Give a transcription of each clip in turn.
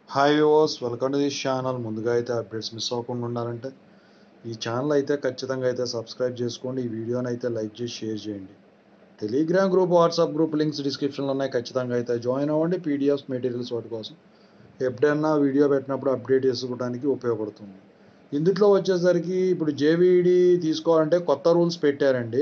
hi viewers welcome to this channel ముందుగా అయితే updates miss అవ్వకుండా ఉండాలంటే ఈ ఛానల్ అయితే ఖచ్చితంగా అయితే సబ్స్క్రైబ్ చేసుకోండి ఈ వీడియోని అయితే లైక్ చేసి షేర్ చేయండి Telegram group WhatsApp group links డిస్క్రిప్షన్లో ఉన్నాయి ఖచ్చితంగా అయితే జాయిన్ అవ్వండి పీడిఎఫ్స్ మెటీరియల్స్ వాటి కోసం ఎప్పుడైనా వీడియో పెట్టినప్పుడు అప్డేట్ చేసుకోవడానికి ఉపయోగపడుతుంది ఇందులో వచ్చేసరికి ఇప్పుడు జేవీడి తీసుకోవాలంటే కొత్త రూల్స్ పెట్టారండి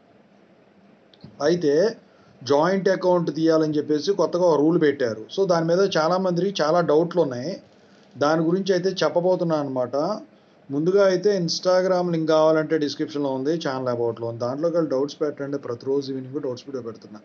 అయితే జాయింట్ అకౌంట్ తీయాలని చెప్పేసి కొత్తగా ఒక రూల్ పెట్టారు సో దాని మీద చాలామంది చాలా డౌట్లు ఉన్నాయి దాని గురించి అయితే చెప్పబోతున్నాను అనమాట ముందుగా అయితే ఇన్స్టాగ్రామ్ లింక్ కావాలంటే డిస్క్రిప్షన్లో ఉంది ఛానల్ అబౌట్లో ఉంది దాంట్లోకి వెళ్ళి డౌట్స్ పెట్టండి ప్రతిరోజు ఈవినింగ్ డౌట్స్ వీడియో పెడుతున్నా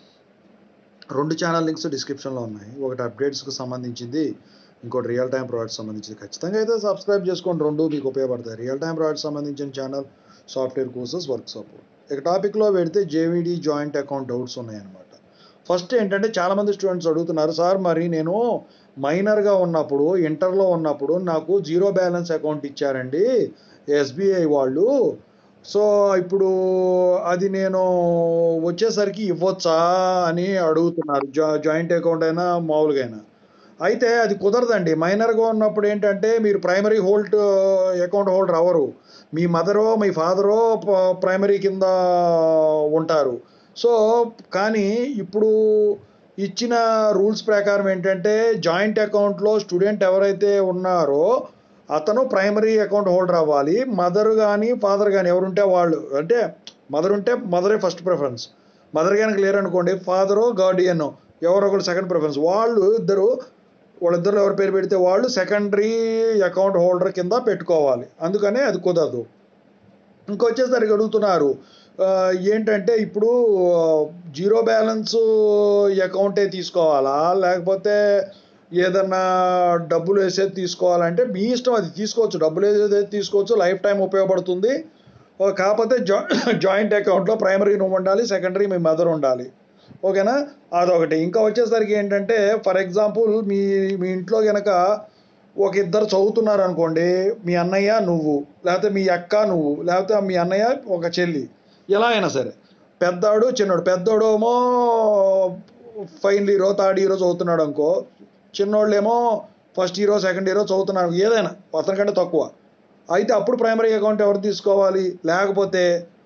రెండు ఛానల్ లింక్స్ డిస్క్రిప్షన్లో ఉన్నాయి ఒకటి అప్డేట్స్కి సంబంధించింది ఇంకోటి రియల్ టైం ప్రాడక్ట్స్ సంబంధించింది ఖచ్చితంగా అయితే సబ్స్క్రైబ్ చేసుకోండి రెండు మీకు ఉపయోగపడతాయి రియల్ టైం ప్రాడక్ట్స్ సంబంధించిన channel software courses work support ఇక టాపిక్లో పెడితే జేవీడి జాయింట్ అకౌంట్ డౌట్స్ ఉన్నాయన్నమాట ఫస్ట్ ఏంటంటే చాలామంది స్టూడెంట్స్ అడుగుతున్నారు సార్ మరి నేను మైనర్గా ఉన్నప్పుడు ఇంటర్లో ఉన్నప్పుడు నాకు జీరో బ్యాలెన్స్ అకౌంట్ ఇచ్చారండి ఎస్బీఐ వాళ్ళు సో ఇప్పుడు అది నేను వచ్చేసరికి ఇవ్వచ్చా అని అడుగుతున్నారు జా జాయింట్ అకౌంట్ అయినా మామూలుగా అయినా అయితే అది కుదరదండి మైనర్గా ఉన్నప్పుడు ఏంటంటే మీరు ప్రైమరీ హోల్డ్ అకౌంట్ హోల్డర్ అవరు మీ మదరో మీ ఫాదరో ప్రైమరీ కింద ఉంటారు సో కానీ ఇప్పుడు ఇచ్చిన రూల్స్ ప్రకారం ఏంటంటే జాయింట్ అకౌంట్లో స్టూడెంట్ ఎవరైతే ఉన్నారో అతను ప్రైమరీ అకౌంట్ హోల్డర్ అవ్వాలి మదర్ కానీ ఫాదర్ కానీ ఎవరుంటే వాళ్ళు అంటే మదర్ ఉంటే మదరే ఫస్ట్ ప్రిఫరెన్స్ మదర్ కనుక లేరనుకోండి ఫాదరు గార్డియన్ ఎవరో ఒకరు సెకండ్ ప్రిఫరెన్స్ వాళ్ళు ఇద్దరు వాళ్ళిద్దరు ఎవరి పేరు పెడితే వాళ్ళు సెకండరీ అకౌంట్ హోల్డర్ కింద పెట్టుకోవాలి అందుకనే అది కుదరదు ఇంకొచ్చేసరికి అడుగుతున్నారు ఏంటంటే ఇప్పుడు జీరో బ్యాలెన్స్ అకౌంటే తీసుకోవాలా లేకపోతే ఏదన్నా డబ్బులు వేసేది తీసుకోవాలంటే మీ ఇష్టం అది తీసుకోవచ్చు డబ్బులు వేసేది తీసుకోవచ్చు లైఫ్ టైం ఉపయోగపడుతుంది కాకపోతే జా జాయింట్ అకౌంట్లో ప్రైమరీ నువ్వు ఉండాలి సెకండరీ మీ మదర్ ఉండాలి ఓకేనా అదొకటి ఇంకా వచ్చేసరికి ఏంటంటే ఫర్ ఎగ్జాంపుల్ మీ మీ ఇంట్లో కనుక ఒక ఇద్దరు చదువుతున్నారు అనుకోండి మీ అన్నయ్య నువ్వు లేకపోతే మీ అక్క నువ్వు లేకపోతే మీ అన్నయ్య ఒక చెల్లి ఎలా అయినా సరే పెద్దాడు చిన్నోడు పెద్దోడేమో ఫైనల్ ఇయరో థర్డ్ ఇయరో చదువుతున్నాడు అనుకో చిన్నోళ్ళేమో ఫస్ట్ ఇయరో సెకండ్ ఇయరో చదువుతున్నారు ఏదైనా అతనికంటే తక్కువ అయితే అప్పుడు ప్రైమరీ అకౌంట్ ఎవరు తీసుకోవాలి లేకపోతే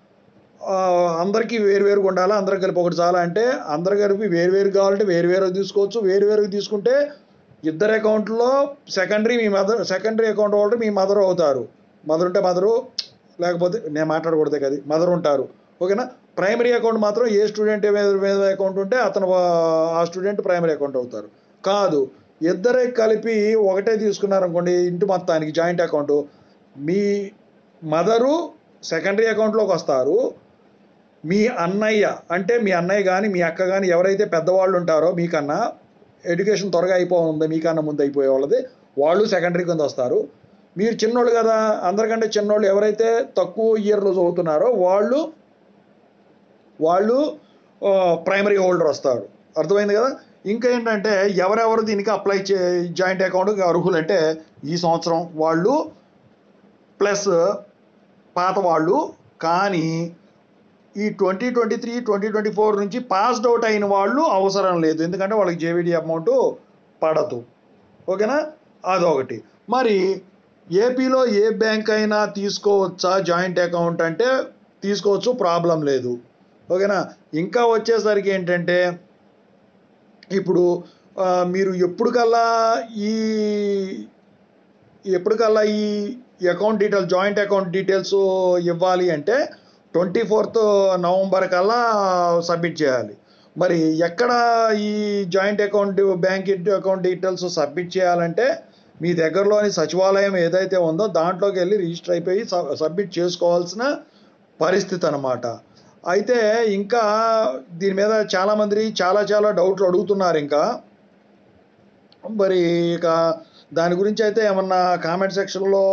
అందరికీ వేరువేరుగా ఉండాలా అందరికి కలిపి ఒకటి చాలా అంటే అందరు కలిపి వేరువేరు కావాలంటే వేరువేరు తీసుకోవచ్చు వేరువేరుగా తీసుకుంటే ఇద్దరు అకౌంట్లో సెకండరీ మీ మదర్ సెకండరీ అకౌంట్ హోల్డర్ మీ మదర్ అవుతారు మదర్ ఉంటే మదరు లేకపోతే నేను మాట్లాడకూడదే కదా మదర్ ఉంటారు ఓకేనా ప్రైమరీ అకౌంట్ మాత్రం ఏ స్టూడెంట్ మీద అకౌంట్ ఉంటే అతను ఆ స్టూడెంట్ ప్రైమరీ అకౌంట్ అవుతారు కాదు ఇద్దరే కలిపి ఒకటే తీసుకున్నారనుకోండి ఇంటి మొత్తానికి జాయింట్ అకౌంట్ మీ మదరు సెకండరీ అకౌంట్లోకి వస్తారు మీ అన్నయ్య అంటే మీ అన్నయ్య కానీ మీ అక్క కానీ ఎవరైతే పెద్దవాళ్ళు ఉంటారో మీకన్నా ఎడ్యుకేషన్ త్వరగా అయిపోతుంది మీకన్నా ముందు అయిపోయే వాళ్ళది వాళ్ళు సెకండరీ కింద వస్తారు మీరు చిన్నోళ్ళు కదా అందరికంటే చిన్నోళ్ళు ఎవరైతే తక్కువ ఇయర్లో చదువుతున్నారో వాళ్ళు వాళ్ళు ప్రైమరీ హోల్డర్ వస్తారు అర్థమైంది కదా ఇంకా ఏంటంటే ఎవరెవరు దీనికి అప్లై చే జాయింట్ అకౌంట్కి అర్హులు అంటే ఈ సంవత్సరం వాళ్ళు ప్లస్ పాత వాళ్ళు కానీ ఈ twenty twenty three twenty twenty four నుంచి పాస్డ్ అవుట్ అయిన వాళ్ళు అవసరం లేదు ఎందుకంటే వాళ్ళకి జేవిడి అమౌంట్ పడదు ఓకేనా అదొకటి మరి ఏపీలో ఏ బ్యాంక్ అయినా తీసుకోవచ్చా జాయింట్ అకౌంట్ అంటే తీసుకోవచ్చు ప్రాబ్లం లేదు ఓకేనా ఇంకా వచ్చేసరికి ఏంటంటే ఇప్పుడు మీరు ఎప్పటికల్లా ఈ ఎప్పటికల్లా ఈ account details joint account details ఇవ్వాలి అంటే ట్వంటీ ఫోర్త్ నవంబర్ కల్లా సబ్మిట్ చేయాలి మరి ఎక్కడ ఈ joint account bank account details submit చేయాలంటే మీ దగ్గరలోని సచివాలయం ఏదైతే ఉందో దాంట్లోకి వెళ్ళి రిజిస్టర్ అయిపోయి సబ్మిట్ చేసుకోవాల్సిన పరిస్థితి అనమాట అయితే ఇంకా దీని మీద చాలామంది చాలా చాలా డౌట్లు అడుగుతున్నారు ఇంకా మరి ఇక దాని గురించి అయితే ఏమన్నా కామెంట్ సెక్షన్లో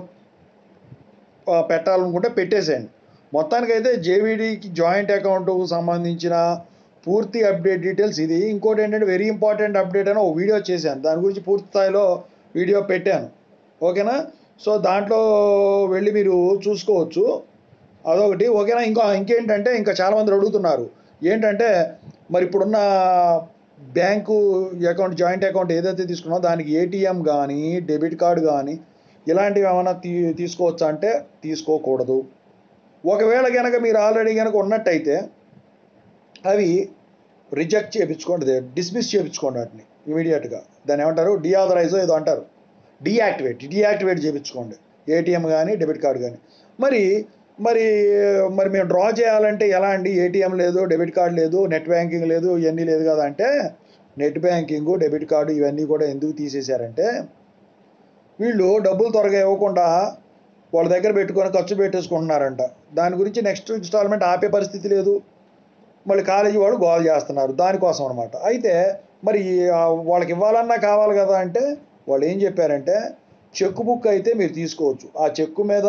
పెట్టాలనుకుంటే పెట్టేసేయండి మొత్తానికైతే జేవీడీకి జాయింట్ అకౌంట్కు సంబంధించిన పూర్తి అప్డేట్ డీటెయిల్స్ ఇది ఇంకోటి ఏంటంటే వెరీ ఇంపార్టెంట్ అప్డేట్ అని ఒక వీడియో చేశాను దాని గురించి పూర్తి స్థాయిలో వీడియో పెట్టాను ఓకేనా సో దాంట్లో వెళ్ళి మీరు చూసుకోవచ్చు అదొకటి ఓకేనా ఇంకా ఇంకేంటంటే ఇంకా చాలామంది అడుగుతున్నారు ఏంటంటే మరి ఇప్పుడున్న బ్యాంకు అకౌంట్ జాయింట్ అకౌంట్ ఏదైతే తీసుకున్నామో దానికి ఏటీఎం కానీ డెబిట్ కార్డు కానీ ఇలాంటివి ఏమైనా తీ తీసుకోవచ్చా అంటే తీసుకోకూడదు ఒకవేళ కనుక మీరు ఆల్రెడీ కనుక ఉన్నట్టయితే అవి రిజెక్ట్ చేయించుకోండి డిస్మిస్ చేయించుకోండి వాటిని ఇమీడియట్గా దాన్ని ఏమంటారు డిఆథరైజ్ ఏదో అంటారు డీయాక్టివేట్ డీయాక్టివేట్ చేయించుకోండి ఏటీఎం కానీ డెబిట్ కార్డు కానీ మరి మరి మరి మేము డ్రా చేయాలంటే ఎలా అండి ఏటీఎం లేదు డెబిట్ కార్డు లేదు నెట్ బ్యాంకింగ్ లేదు ఇవన్నీ లేదు కదా అంటే నెట్ బ్యాంకింగ్ డెబిట్ కార్డు ఇవన్నీ కూడా ఎందుకు తీసేశారంటే వీళ్ళు డబ్బులు త్వరగా ఇవ్వకుండా వాళ్ళ దగ్గర పెట్టుకొని ఖర్చు పెట్టేసుకుంటున్నారంట దాని గురించి నెక్స్ట్ ఇన్స్టాల్మెంట్ ఆపే పరిస్థితి లేదు మళ్ళీ కాలేజీ వాళ్ళు గోల్ చేస్తున్నారు దానికోసం అనమాట అయితే మరి ఆ వాళ్ళకి ఇవ్వాలన్నా కావాలి కదా అంటే వాళ్ళు ఏం చెప్పారంటే చెక్ బుక్ అయితే మీరు తీసుకోవచ్చు ఆ చెక్కు మీద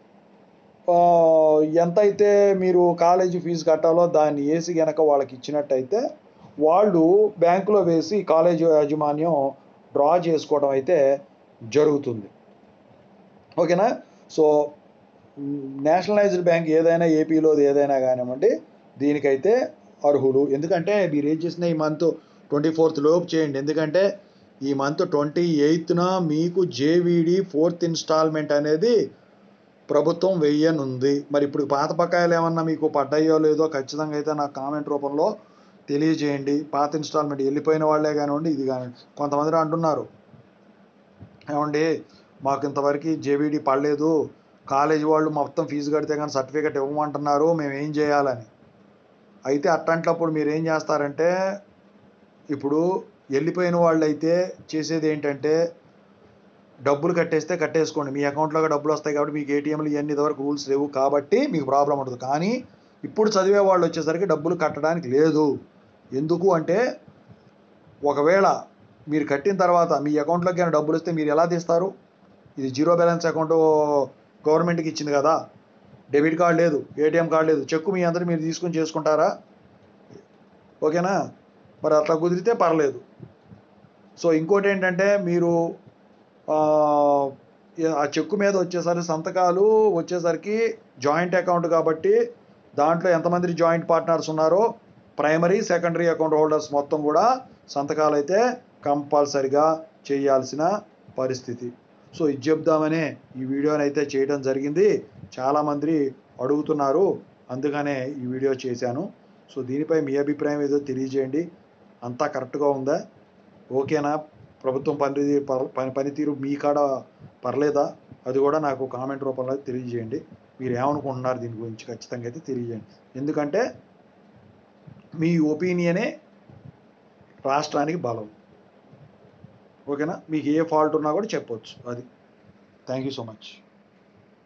ఆ, ఎంతైతే మీరు కాలేజీ ఫీజు కట్టాలో దాన్ని వేసి గనక వాళ్ళకి ఇచ్చినట్టయితే వాళ్ళు బ్యాంకులో వేసి కాలేజీ యాజమాన్యం డ్రా చేసుకోవడం అయితే జరుగుతుంది ఓకేనా సో నేషనలైజ్డ్ బ్యాంక్ ఏదైనా ఏపీలోది ఏదైనా కానివ్వండి దీనికైతే అర్హులు ఎందుకంటే మీరు ఏం చేసిన ఈ మంత్ ట్వంటీ ఫోర్త్ లోపు చేయండి ఎందుకంటే ఈ మంత్ ట్వంటీ ఎయిత్న మీకు జేవీడి ఫోర్త్ ఇన్స్టాల్మెంట్ అనేది ప్రభుత్వం వెయ్యనుంది మరి ఇప్పుడు పాత బకాయిలు ఏమన్నా మీకు పడ్డాయో లేదో ఖచ్చితంగా అయితే నాకు కామెంట్ రూపంలో తెలియజేయండి పాత ఇన్స్టాల్మెంట్ వెళ్ళిపోయిన వాళ్ళే కానివ్వండి ఇది కానివ్వండి కొంతమంది అంటున్నారు ఏమండి మాకు ఇంతవరకు జేబీడీ పడలేదు కాలేజీ వాళ్ళు మొత్తం ఫీజు కడితే కానీ సర్టిఫికెట్ ఇవ్వమంటున్నారు మేము ఏం చేయాలని అయితే అట్లాంటప్పుడు మీరు ఏం చేస్తారంటే ఇప్పుడు వెళ్ళిపోయిన వాళ్ళు అయితే చేసేది ఏంటంటే డబ్బులు కట్టేస్తే కట్టేసుకోండి మీ అకౌంట్లోకి డబ్బులు వస్తాయి కాబట్టి మీకు ఏటీఎంలు ఇవన్నీ ఇదివరకు రూల్స్ లేవు కాబట్టి మీకు ప్రాబ్లం ఉండదు కానీ ఇప్పుడు చదివే వాళ్ళు వచ్చేసరికి డబ్బులు కట్టడానికి లేదు ఎందుకు అంటే ఒకవేళ మీరు కట్టిన తర్వాత మీ అకౌంట్లోకి కానీ డబ్బులు వస్తే మీరు ఎలా తీస్తారు ఇది జీరో బ్యాలెన్స్ అకౌంట్ గవర్నమెంట్కి ఇచ్చింది కదా డెబిట్ కార్డ్ లేదు ఏటీఎం కార్డ్ లేదు చెక్కు మీ అందరూ మీరు తీసుకొని చేసుకుంటారా ఓకేనా మరి అట్లా కుదిరితే పర్లేదు సో ఇంకోటి ఏంటంటే మీరు ఆ, ఆ చెక్కు మీద వచ్చేసరికి సంతకాలు వచ్చేసరికి జాయింట్ అకౌంట్ కాబట్టి దాంట్లో ఎంతమంది జాయింట్ పార్ట్నర్స్ ఉన్నారో ప్రైమరీ సెకండరీ అకౌంట్ హోల్డర్స్ మొత్తం కూడా సంతకాలు అయితే కంపల్సరిగా చేయాల్సిన పరిస్థితి సో ఇది చెప్దామనే ఈ వీడియోని అయితే చేయడం జరిగింది చాలామంది అడుగుతున్నారు అందుకనే ఈ వీడియో చేశాను సో దీనిపై మీ అభిప్రాయం ఏదో తెలియజేయండి అంతా కరెక్ట్గా ఉందా ఓకేనా ప్రభుత్వం పనితీరు ప- పని పనితీరు మీ కాడ పర్లేదా అది కూడా నాకు కామెంట్ రూపంలో తెలియజేయండి మీరు ఏమనుకుంటున్నారు దీని గురించి ఖచ్చితంగా అయితే తెలియజేయండి ఎందుకంటే మీ ఒపీనియనే రాష్ట్రానికి బలం ఓకేనా మీకు ఏ ఫాల్ట్ ఉన్నా కూడా చెప్పొచ్చు అది థ్యాంక్ యూ సో మచ్